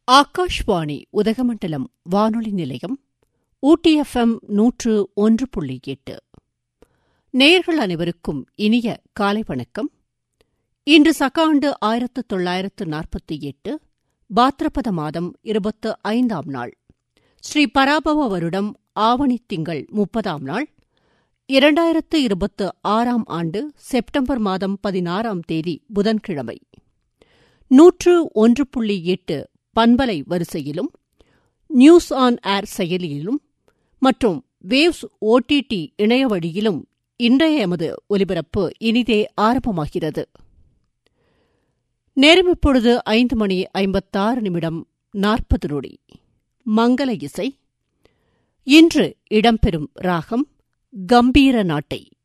ஆகாஷ்வாணி உதகமண்டலம் வானொலி நிலையம் ஊட்டி எஃப்எம் நூற்று ஒன்று புள்ளி எட்டு நேயர்கள் அனைவருக்கும் இனிய காலை வணக்கம் இன்று சகாண்டு ஆயிரத்து தொள்ளாயிரத்து நாற்பத்தி எட்டு பாத்ரபத மாதம் இருபத்து ஐந்தாம் நாள் ஸ்ரீ பராபவ வருடம் ஆவணி திங்கள் முப்பதாம் நாள் இரண்டாயிரத்து இருபத்து ஆறாம் ஆண்டு செப்டம்பர் மாதம் பதினாறாம் தேதி புதன்கிழமை நூற்று ஒன்று புள்ளி எட்டு பண்பலை வரிசையிலும் நியூஸ் ஆன் ஏர் செயலியிலும் மற்றும் வேவ்ஸ் ஓடிடி இணைய வழியிலும் இன்றைய எமது ஒலிபரப்பு இனிதே ஆரம்பமாகிறது நேரம் இப்பொழுது ஐந்து மணி ஐம்பத்தாறு நிமிடம் நாற்பது நொடி மங்கள இசை இன்று இடம்பெறும் ராகம் கம்பீர நாட்டை